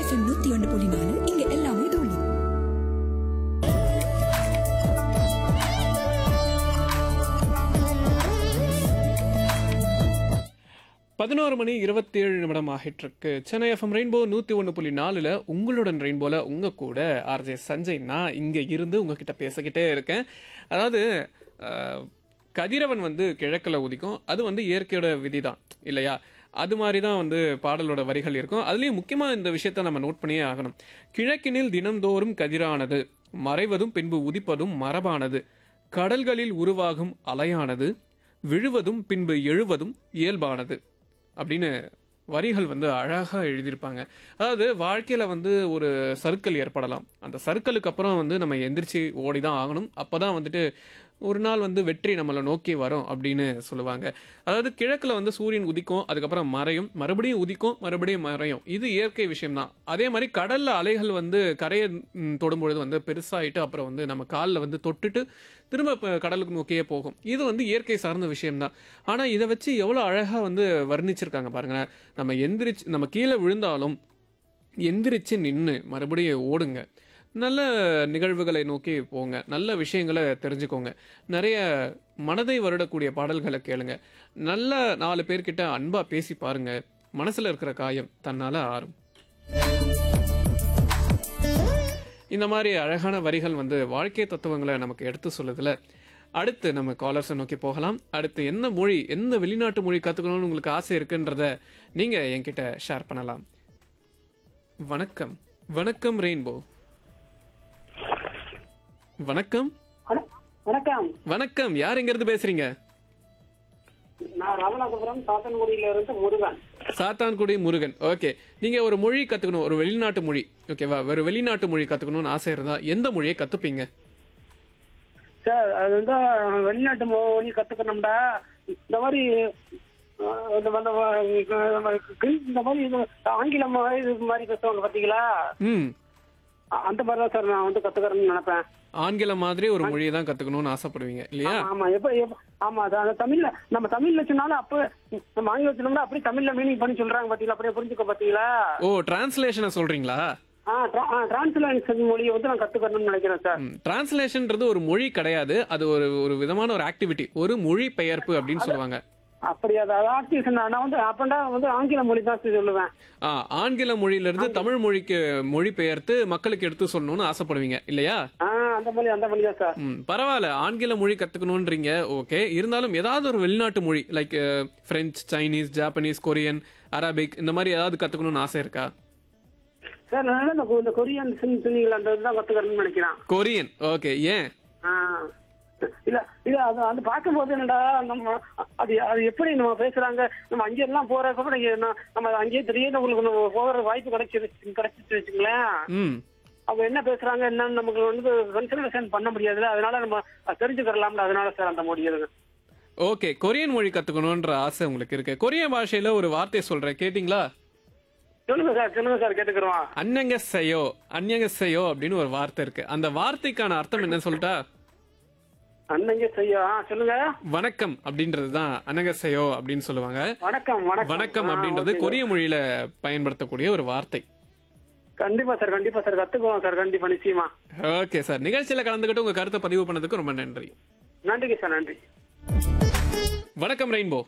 FM நூத்தி ஒன்று புள்ளி நாலு இங்க எல்லாமே தோழி பதினோரு மணி இருபத்தி ஏழு நிமிடம் ஆகிட்டிருக்கு சென்னை எஃப்எம் ரெயின்போ நூற்றி ஒன்று புள்ளி நாலில் உங்களுடன் ரெயின்போல உங்கள் கூட ஆர்ஜே சஞ்சய் நான் இங்கே இருந்து உங்ககிட்ட பேசிக்கிட்டே இருக்கேன் அதாவது அஹ், கதிரவன் வந்து கிழக்கில் உதிக்கும் அது வந்து இயற்கையோட விதி தான் இல்லையா அது மாதிரி தான் வந்து பாடலோட வரிகள் இருக்கும் அதுலேயும் முக்கியமாக இந்த விஷயத்தை நம்ம நோட் பண்ணியே ஆகணும் கிழக்கினில் தினந்தோறும் கதிரானது மறைவதும் பின்பு உதிப்பதும் மரபானது கடல்களில் உருவாகும் அலையானது விழுவதும் பின்பு எழுவதும் இயல்பானது அப்படின்னு வரிகள் வந்து அழகாக எழுதியிருப்பாங்க அதாவது வாழ்க்கையில் வந்து ஒரு சர்க்கிள் ஏற்படலாம் அந்த சர்க்கிளுக்கு அப்புறம் வந்து நம்ம எந்திரிச்சு ஓடி தான் ஆகணும் அப்போ தான் வந்துட்டு ஒரு நாள் வந்து வெற்றி நம்மளை நோக்கி வரும் அப்படின்னு சொல்லுவாங்க அதாவது கிழக்கில் வந்து சூரியன் உதிக்கும் அதுக்கப்புறம் மறையும் மறுபடியும் உதிக்கும் மறுபடியும் மறையும் இது இயற்கை விஷயம்தான் அதே மாதிரி கடல்ல அலைகள் வந்து கரையை ம், தொடும்பொழுது வந்து பெருசாயிட்டு அப்புறம் வந்து நம்ம காலில் வந்து தொட்டுட்டு திரும்ப இப்ப கடலுக்கு நோக்கியே போகும் இது வந்து இயற்கை சார்ந்த விஷயம்தான் ஆனால் இதை வச்சு எவ்வளோ அழகாக வந்து வர்ணிச்சிருக்காங்க பாருங்களேன் நம்ம எந்திரிச்சு நம்ம கீழே விழுந்தாலும் எந்திரிச்சு நின்று மறுபடியும் ஓடுங்க நல்ல நிகழ்வுகளை நோக்கி போங்க நல்ல விஷயங்களை தெரிஞ்சுக்கோங்க நிறைய மனதை வருடக்கூடிய பாடல்களை கேளுங்க நல்ல நாலு பேர்கிட்ட அன்பா பேசி பாருங்க மனசுல இருக்கிற காயம் தன்னால ஆறும் இந்த மாதிரி அழகான வரிகள் வந்து வாழ்க்கை தத்துவங்களை நமக்கு எடுத்து சொல்லுதுல அடுத்து நம்ம காலர்ஸை நோக்கி போகலாம் அடுத்து என்ன மொழி எந்த வெளிநாட்டு மொழி கற்றுக்கணும்னு உங்களுக்கு ஆசை இருக்குன்றத நீங்கள் என்கிட்ட ஷேர் பண்ணலாம் வணக்கம் வணக்கம் ரெயின்போ வணக்கம் வண- வணக்கம் வணக்கம் யார் எங்கேருந்து பேசுறீங்க நான் ராமநாதபுரம் சாத்தன்குடியில இருந்து முருகன் சாத்தான்குடி முருகன் ஓகே நீங்க ஒரு மொழி கத்துக்கணும் ஒரு வெளிநாட்டு மொழி ஓகேவா ஒரு வெளிநாட்டு மொழி கத்துக்கணும்னு ஆசை இருந்தா எந்த மொழியை கத்துப்பீங்க சார் அது வந்து வெளிநாட்டு மொழி கத்துக்கணும்டா இந்த மாதிரி அஹ், இந்த வந்து, அஹ், இந்த மாதிரி இது ஆங்கிலம் இது மாதிரி பேசுவாங்க பாத்தீங்களா ம் அ- அந்த மாதிரி தான் சார் நான் வந்து கத்துக்கிறேன்னு நினைப்பேன் ஆங்கிலம் மாதிரி ஒரு மொழியை தான் கத்துக்கணும்னு ஆசைப்படுவீங்க இல்லையா ஆமா, ஆமா எப்ப எப்ப ஆமா அது அந்த தமிழ்ல நம்ம தமிழ்ல சொன்னாலும் அப்ப நம்ம ஆங்கிலம் சொன்னோம்னா அப்படியே தமிழ்ல மீனிங் பண்ணி சொல்றாங்க பாத்தீங்களா அப்படியே புரிஞ்சுக்க பாத்தீங்களா ஓ டிரான்ஸ்லேஷனை சொல்றீங்களா ஆ டிரான்ஸ்லேஷன் மொழியை வந்து நான் கத்துக்கணும்னு நினைக்கிறேன் சார் டிரான்ஸ்லேஷன்ன்றது ஒரு மொழி கிடையாது அது ஒரு ஒரு விதமான ஒரு ஆக்டிவிட்டி ஒரு மொழி பெயர்ப்பு அப்படின்னு சொல்லுவாங்க அப்படியா அது ஆக்டிவேஷன் நான் வந்து அப்பண்டா வந்து ஆங்கில மொழி தான் சொல்லுவேன் ஆ, ஆங்கில மொழியிலிருந்து தமிழ் மொழிக்கு மொழி பெயர்த்து மக்களுக்கு எடுத்து சொல்லணும்னு ஆசைப்படுவீங்க இல்லையா ஆ அந்த மொழி அந்த மொழி தான் சார் ம் பரவாயில்ல ஆங்கில மொழி கத்துக்கணும்ன்றீங்க ஓகே இருந்தாலும் ஏதாவது ஒரு வெளிநாட்டு மொழி like French Chinese Japanese Korean Arabic இந்த மாதிரி ஏதாவது கத்துக்கணும்னு ஆசை இருக்கா சார் நான் இந்த கொ- இந்த கொரியன் சிங் சொன்னீங்களா அந்த இதுதான் கத்துக்கிறேன்னு நினைக்கிறேன் கொரியன் ஓகே ஏன் ஆ. இல்ல இல்ல அது அது பார்க்கும்போது என்னடா நம்ம அது அது எப்படி நம்ம பேசுறாங்க நம்ம அங்கே எல்லாம் போறப்ப கூட இங்க நான் நம்ம அங்கேயே திடீர்னு உங்களுக்கு நம்ம போகிற வாய்ப்பு கிடைச்சிருச்சு கிடைச்சிச்சு வச்சுங்களேன் ம் அவங்க என்ன பேசுறாங்க என்னன்னு நமக்கு வந்து கன்சிடரேஷன் பண்ண முடியாதுல்ல அதனால நம்ம அது தெரிஞ்சுக்கிறலாம்ல அதனால சார் அந்த மொழி இருக்கு ஓகே கொரியன் மொழி கத்துக்கணும்ன்ற ஆசை உங்களுக்கு இருக்கு கொரிய பாஷையில ஒரு வார்த்தை சொல்றேன் கேட்டிங்களா சொல்லுங்க சார் சொல்லுங்க சார் கேட்டுக்கிறோம் அன்னங்க செய்யோ அந்நங்க செய்யோ அப்படின்னு ஒரு வார்த்தை இருக்கு அந்த வார்த்தைக்கான அர்த்தம் என்ன சொல்லிட்டா அன்னைங்க செய்ய ஆ, சொல்லுங்க வணக்கம் அப்படின்றது தான் அன்னங்க செய்யோ அப்படின்னு சொல்லுவாங்க வணக்கம் வணக்கம் வணக்கம் ஆ, அப்படின்றது ஓகே. கொரிய மொழியில பயன்படுத்தக்கூடிய ஒரு வார்த்தை கண்டிப்பா சார் கண்டிப்பா சார் கத்துக்குவோம் சார் கண்டிப்பா நிச்சயமா ஓகே சார் நிகழ்ச்சியில கலந்துக்கிட்டு உங்க கருத்தை பதிவு பண்ணதுக்கு ரொம்ப நன்றி நன்றிங்க சார் நன்றி வணக்கம் ரெயின்போ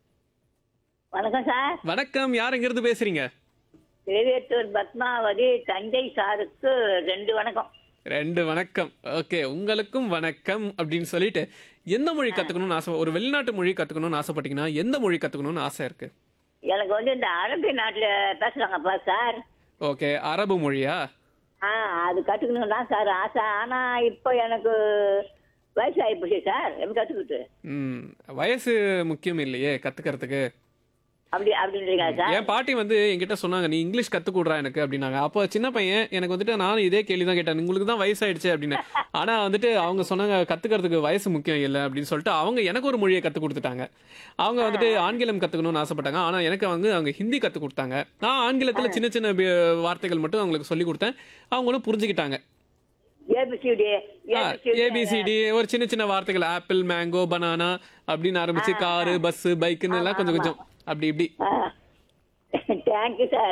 வணக்கம் சார் வணக்கம் யார் எங்க இருந்து பேசுறீங்க திருவேற்றூர் பத்மாவதி தஞ்சை சாருக்கு ரெண்டு வணக்கம் ரெண்டு வணக்கம் ஓகே உங்களுக்கும் வணக்கம் அப்படின்னு சொல்லிட்டு எந்த மொழி கத்துக்கணும்னு ஆசை ஒரு வெளிநாட்டு மொழி கத்துக்கணும்னு ஆசைப்பட்டீங்கன்னா எந்த மொழி கத்துக்கணும்னு ஆசை இருக்கு எனக்கு வந்து இந்த அரபி நாட்டில் பேசுகிறாங்கப்பா சார் ஓகே அரபு மொழியா ஆ அது கற்றுக்கணும் தான் சார் ஆசை ஆனால் இப்போ எனக்கு வயசு ஆகிப்போச்சு சார் எப்படி கற்றுக்கிட்டு ம் வயசு முக்கியம் இல்லையே கத்துக்கிறதுக்கு அப்படி அப்படின்றீங்களா சார் என் பாட்டி வந்து என்கிட்ட சொன்னாங்க நீ இங்கிலீஷ் கத்துக் கொடுறா எனக்கு அப்படின்னாங்க அப்போ சின்ன பையன் எனக்கு வந்துட்டு நானும் இதே கேள்வி தான் கேட்டேன் உங்களுக்கு தான் வயசாயிடுச்சு அப்படின்னு ஆனா வந்துட்டு அவங்க சொன்னாங்க கத்துக்கிறதுக்கு வயசு முக்கியம் இல்லை அப்படின்னு சொல்லிட்டு அவங்க எனக்கு ஒரு மொழியை கத்து கொடுத்துட்டாங்க அவங்க வந்துட்டு ஆங்கிலம் கத்துக்கணும்னு ஆசைப்பட்டாங்க ஆனா எனக்கு வந்து அவங்க ஹிந்தி கத்து கொடுத்தாங்க நான் ஆங்கிலத்துல சின்ன சின்ன பி- வார்த்தைகள் மட்டும் அவங்களுக்கு சொல்லி கொடுத்தேன் அவங்களும் புரிஞ்சுக்கிட்டாங்க ஏபிசிடி ஏபிசிடி ஒரு சின்ன சின்ன வார்த்தைகள் ஆப்பிள் மேங்கோ பனானா அப்படின்னு ஆரம்பிச்சு காரு பஸ் பைக்குன்னு எல்லாம் கொஞ்சம் கொஞ்சம் அப்படி இப்படி தேங்க்யூ சார்